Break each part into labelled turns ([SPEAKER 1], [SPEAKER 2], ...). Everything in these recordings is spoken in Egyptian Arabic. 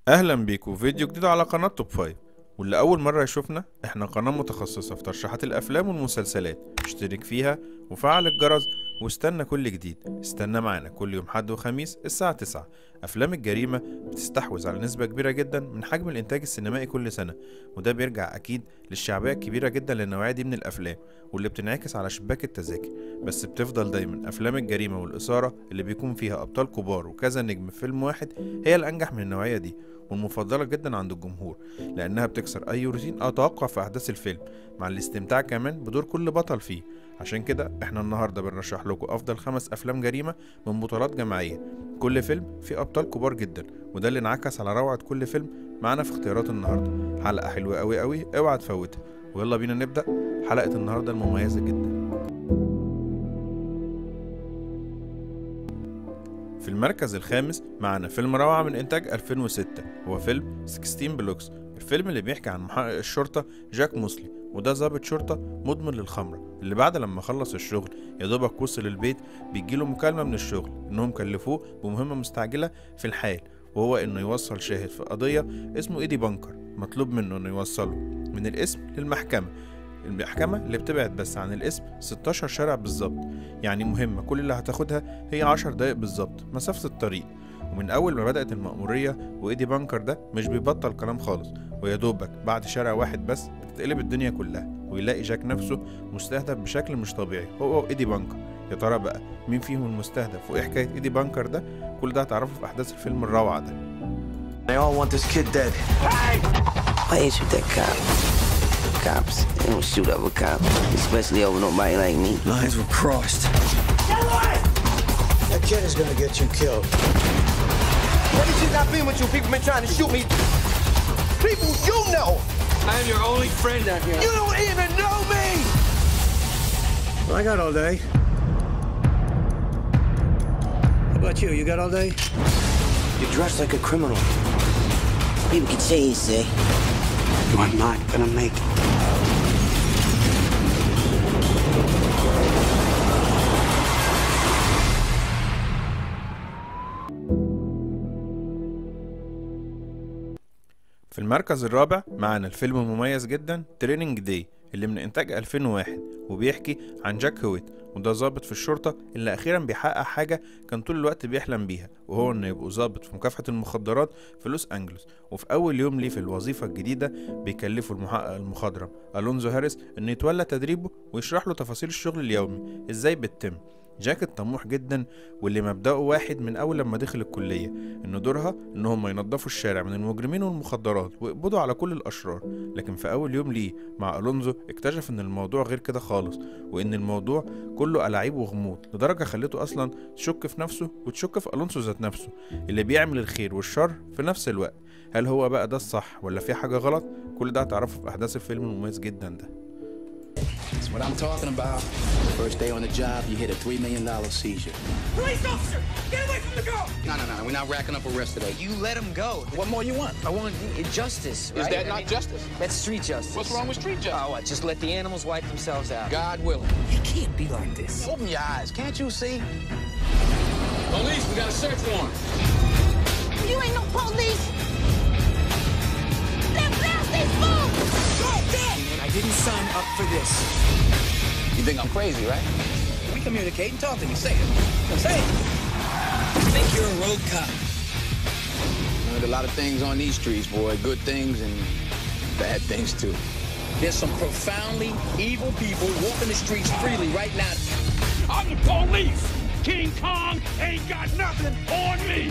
[SPEAKER 1] اهلا بيكم فيديو جديد على قناة توب فايف واللي اول مرة يشوفنا احنا قناة متخصصة في ترشيحات الافلام والمسلسلات اشترك فيها وفعل الجرس واستنى كل جديد استنى معانا كل يوم حد وخميس الساعة 9 افلام الجريمة بتستحوذ على نسبة كبيرة جدا من حجم الانتاج السينمائي كل سنة وده بيرجع اكيد للشعبية الكبيرة جدا للنوعية دي من الافلام واللي بتنعكس على شباك التذاكر بس بتفضل دايما افلام الجريمة والاثارة اللي بيكون فيها ابطال كبار وكذا نجم في فيلم واحد هي الانجح من النوعية دي والمفضلة جدا عند الجمهور لأنها بتكسر أي روتين أو توقع في أحداث الفيلم مع الاستمتاع كمان بدور كل بطل فيه عشان كده احنا النهاردة بنرشح لكم أفضل خمس أفلام جريمة من بطولات جماعية كل فيلم فيه أبطال كبار جدا وده اللي انعكس على روعة كل فيلم معانا في اختيارات النهاردة حلقة حلوة أوي أوي اوعى تفوتها ويلا بينا نبدأ حلقة النهاردة المميزة جدا في المركز الخامس معنا فيلم روعة من إنتاج 2006 هو فيلم 16 بلوكس الفيلم اللي بيحكي عن محقق الشرطة جاك موسلي وده ضابط شرطة مدمن للخمرة اللي بعد لما خلص الشغل يا دوبك وصل البيت بيجيله مكالمة من الشغل إنهم كلفوه بمهمة مستعجلة في الحال وهو إنه يوصل شاهد في قضية اسمه إيدي بانكر مطلوب منه إنه يوصله من الاسم للمحكمة المحكمة اللي بتبعد بس عن الاسم 16 شارع بالظبط يعني مهمة كل اللي هتاخدها هي 10 دقايق بالظبط مسافة الطريق ومن أول ما بدأت المأمورية وإيدي بانكر ده مش بيبطل كلام خالص ويا دوبك بعد شارع واحد بس بتتقلب الدنيا كلها ويلاقي جاك نفسه مستهدف بشكل مش طبيعي هو وإيدي بانكر يا ترى بقى مين فيهم المستهدف وإيه حكاية إيدي بانكر ده كل ده هتعرفه في أحداث الفيلم الروعة ده
[SPEAKER 2] They all want this kid dead.
[SPEAKER 3] Why ain't you that cop? Cops, they don't shoot up a cop, especially over nobody like me.
[SPEAKER 2] Lines were crossed.
[SPEAKER 4] That kid is gonna get you killed.
[SPEAKER 5] Maybe she's not been with you. People been trying to shoot me. People you know.
[SPEAKER 2] I am your only friend out here.
[SPEAKER 5] You don't even know me.
[SPEAKER 4] I got all day. How about you? You got all day?
[SPEAKER 3] You're dressed like a criminal. People can change, say.
[SPEAKER 2] You are not gonna make it.
[SPEAKER 1] في المركز الرابع معانا الفيلم المميز جدا تريننج داي اللي من إنتاج 2001 وبيحكي عن جاك هويت وده ضابط في الشرطة اللي أخيرا بيحقق حاجة كان طول الوقت بيحلم بيها وهو إنه يبقوا ضابط في مكافحة المخدرات في لوس أنجلوس وفي أول يوم ليه في الوظيفة الجديدة بيكلفوا المحقق المخضرم ألونزو هاريس إنه يتولى تدريبه ويشرح له تفاصيل الشغل اليومي إزاي بتتم جاك الطموح جدا واللي مبدأه واحد من أول لما دخل الكلية إن دورها إن هم ينظفوا الشارع من المجرمين والمخدرات ويقبضوا على كل الأشرار لكن في أول يوم ليه مع ألونزو اكتشف إن الموضوع غير كده خالص وإن الموضوع كله ألاعيب وغموض لدرجة خلته أصلا تشك في نفسه وتشك في ألونسو ذات نفسه اللي بيعمل الخير والشر في نفس الوقت هل هو بقى ده الصح ولا في حاجة غلط كل ده هتعرفه في أحداث الفيلم المميز جدا ده
[SPEAKER 6] That's what I'm talking about. First day on the job, you hit a $3 million seizure.
[SPEAKER 5] Police officer, get away from the girl.
[SPEAKER 6] No, no, no, we're not racking up arrests today.
[SPEAKER 7] You let him go.
[SPEAKER 6] What more you want?
[SPEAKER 7] I want justice, right?
[SPEAKER 6] Is that
[SPEAKER 7] I
[SPEAKER 6] not
[SPEAKER 7] mean,
[SPEAKER 6] justice?
[SPEAKER 7] That's street justice.
[SPEAKER 6] What's wrong with street justice?
[SPEAKER 7] Oh, what? Just let the animals wipe themselves out.
[SPEAKER 6] God willing.
[SPEAKER 7] You can't be like this.
[SPEAKER 6] Open your eyes. Can't you see? Police, we got a search warrant.
[SPEAKER 8] You ain't no police. They're nasty fools.
[SPEAKER 7] I didn't sign up for this.
[SPEAKER 6] You think I'm crazy, right?
[SPEAKER 7] We communicate and talk to me. Say it. Say it. I think you're a road cop.
[SPEAKER 6] Learned a lot of things on these streets, boy. Good things and bad things, too.
[SPEAKER 7] There's some profoundly evil people walking the streets freely right now.
[SPEAKER 9] I'm the police. King Kong ain't got nothing on me.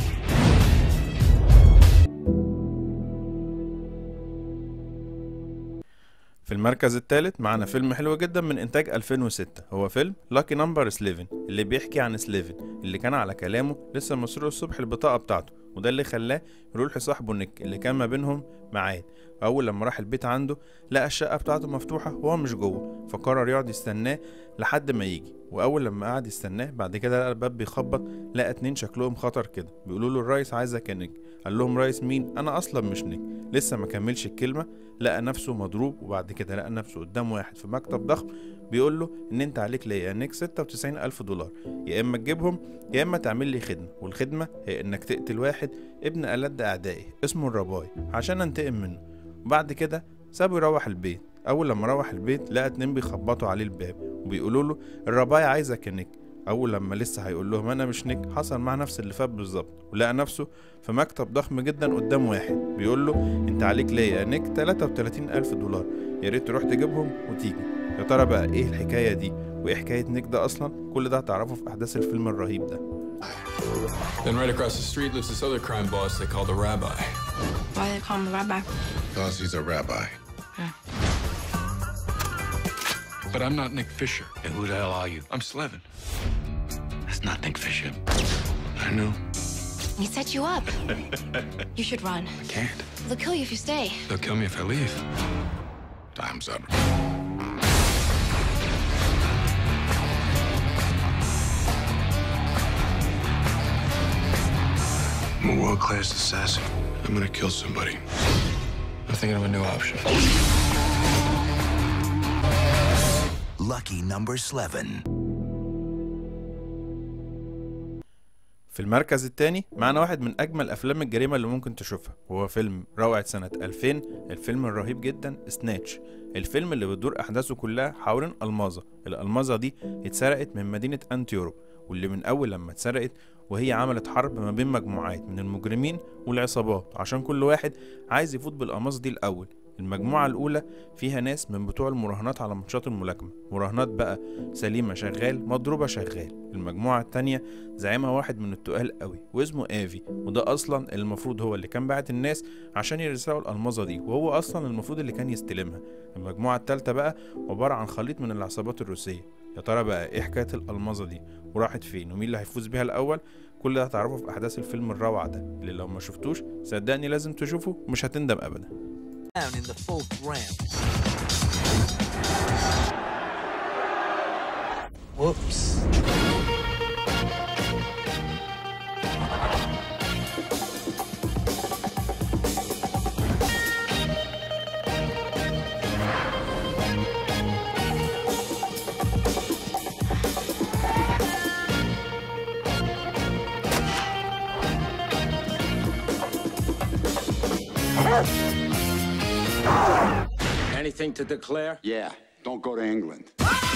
[SPEAKER 1] في المركز الثالث معانا فيلم حلو جدا من إنتاج 2006 هو فيلم لاكي نمبر 11 اللي بيحكي عن سليفن اللي كان على كلامه لسه مسروق الصبح البطاقة بتاعته وده اللي خلاه يروح لصاحبه نيك اللي كان ما بينهم ميعاد وأول لما راح البيت عنده لقى الشقة بتاعته مفتوحة وهو مش جوه فقرر يقعد يستناه لحد ما يجي وأول لما قعد يستناه بعد كده لقى الباب بيخبط لقى اتنين شكلهم خطر كده بيقولوا له الريس عايزك يا نيك قال لهم رئيس مين انا اصلا مش نيك لسه ما كملش الكلمه لقى نفسه مضروب وبعد كده لقى نفسه قدام واحد في مكتب ضخم بيقول له ان انت عليك ليا يا نيك 96 الف دولار يا اما تجيبهم يا اما تعمل لي خدمه والخدمه هي انك تقتل واحد ابن ألد اعدائي اسمه الرباي عشان انتقم منه وبعد كده سابه يروح البيت اول لما روح البيت لقى اتنين بيخبطوا عليه الباب وبيقولوا له الرباي عايزك يا نيك اول لما لسه هيقول لهم انا مش نيك حصل معاه نفس اللي فات بالظبط ولقى نفسه في مكتب ضخم جدا قدام واحد بيقول له انت عليك ليا يا نيك 33 الف دولار يا ريت تروح تجيبهم وتيجي يا ترى بقى ايه الحكايه دي وايه حكايه نيك ده اصلا كل ده هتعرفه في احداث الفيلم الرهيب ده
[SPEAKER 10] Then right across the street lives this other crime boss they call the rabbi.
[SPEAKER 8] Why they call him the rabbi?
[SPEAKER 10] Because he's a rabbi. But I'm not Nick Fisher.
[SPEAKER 2] And who the hell are you?
[SPEAKER 10] I'm Slevin.
[SPEAKER 2] That's not Nick Fisher.
[SPEAKER 10] I know.
[SPEAKER 8] He set you up. you should run.
[SPEAKER 10] I can't.
[SPEAKER 8] They'll kill you if you stay.
[SPEAKER 10] They'll kill me if I leave. Time's up. I'm a world-class assassin. I'm gonna kill somebody. I'm thinking of a new option.
[SPEAKER 11] Lucky number 11.
[SPEAKER 1] في المركز التاني معنا واحد من أجمل أفلام الجريمة اللي ممكن تشوفها وهو فيلم روعة سنة 2000 الفيلم الرهيب جدا سناتش الفيلم اللي بتدور أحداثه كلها حوالين ألماظة الألماظة دي اتسرقت من مدينة أنتيوروب واللي من أول لما اتسرقت وهي عملت حرب ما بين مجموعات من المجرمين والعصابات عشان كل واحد عايز يفوت بالألماظ دي الأول المجموعة الأولى فيها ناس من بتوع المراهنات على ماتشات الملاكمة مراهنات بقى سليمة شغال مضروبة شغال المجموعة التانية زعيمها واحد من التقال قوي واسمه آفي وده أصلا المفروض هو اللي كان باعت الناس عشان يسرقوا الألماظة دي وهو أصلا المفروض اللي كان يستلمها المجموعة التالتة بقى عبارة عن خليط من العصابات الروسية يا ترى بقى ايه حكاية الألماظة دي وراحت فين ومين اللي هيفوز بيها الأول كل ده هتعرفه في أحداث الفيلم الروعة ده اللي لو ما شفتوش صدقني لازم تشوفه مش هتندم أبدا
[SPEAKER 11] Down in the fourth round. Whoops.
[SPEAKER 2] Anything to declare?
[SPEAKER 12] Yeah, don't go to England.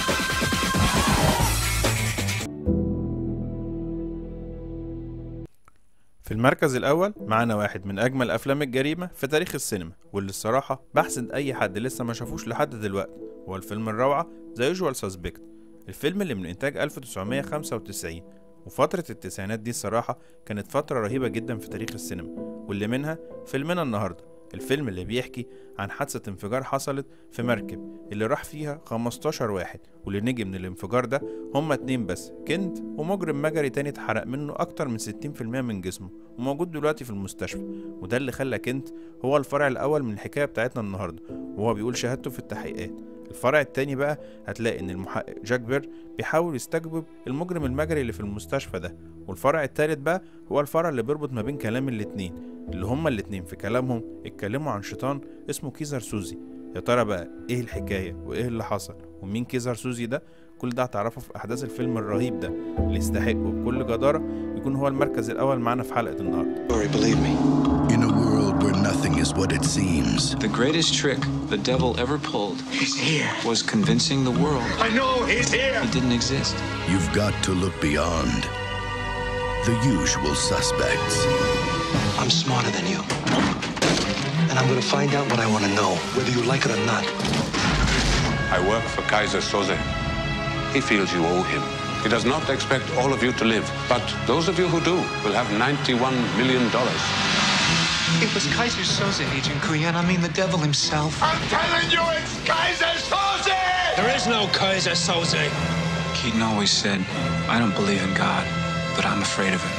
[SPEAKER 1] في المركز الأول معانا واحد من أجمل أفلام الجريمة في تاريخ السينما واللي الصراحة بحسد أي حد لسه ما شافوش لحد دلوقتي هو الفيلم الروعة ذا يوجوال سسبكت الفيلم اللي من إنتاج 1995 وفترة التسعينات دي الصراحة كانت فترة رهيبة جدا في تاريخ السينما واللي منها فيلمنا النهاردة الفيلم اللي بيحكي عن حادثة انفجار حصلت في مركب اللي راح فيها 15 واحد واللي نجي من الانفجار ده هما اتنين بس كنت ومجرم مجري تاني اتحرق منه أكتر من 60% من جسمه وموجود دلوقتي في المستشفى وده اللي خلى كنت هو الفرع الأول من الحكاية بتاعتنا النهاردة وهو بيقول شهادته في التحقيقات الفرع التاني بقى هتلاقي ان المحقق جاك بير بيحاول يستجوب المجرم المجري اللي في المستشفى ده والفرع التالت بقى هو الفرع اللي بيربط ما بين كلام الاتنين اللي هما الاتنين في كلامهم اتكلموا عن شيطان اسمه كيزر سوزي يا ترى بقى ايه الحكاية وايه اللي حصل ومين كيزر سوزي ده كل ده هتعرفه في احداث الفيلم الرهيب ده اللي يستحق بكل جدارة يكون هو المركز الاول معانا في حلقة النهاردة
[SPEAKER 2] Sorry, believe me.
[SPEAKER 11] In a world where nothing is what it seems,
[SPEAKER 13] The greatest trick the devil ever pulled
[SPEAKER 2] He's here.
[SPEAKER 13] was convincing the world
[SPEAKER 2] I know he's here.
[SPEAKER 13] he didn't exist.
[SPEAKER 11] you've got to look beyond the usual suspects.
[SPEAKER 2] I'm smarter than you. And I'm gonna find out what I wanna know, whether you like it or not.
[SPEAKER 14] I work for Kaiser Soze. He feels you owe him. He does not expect all of you to live, but those of you who do will have $91 million.
[SPEAKER 15] It was Kaiser Soze, Agent Kuyan. I mean, the devil himself.
[SPEAKER 9] I'm telling you, it's Kaiser Soze!
[SPEAKER 15] There is no Kaiser Soze.
[SPEAKER 13] Keaton always said, I don't believe in God, but I'm afraid of him.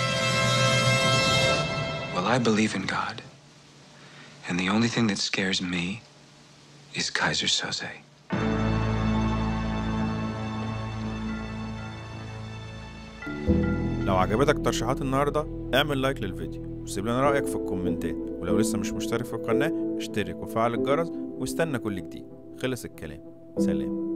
[SPEAKER 13] Well, I believe in God. And the only thing that scares me is Kaiser Soze.
[SPEAKER 1] لو عجبتك ترشيحات النهاردة اعمل لايك للفيديو وسيب لنا رأيك في الكومنتات ولو لسه مش مشترك في القناة اشترك وفعل الجرس واستنى كل جديد خلص الكلام سلام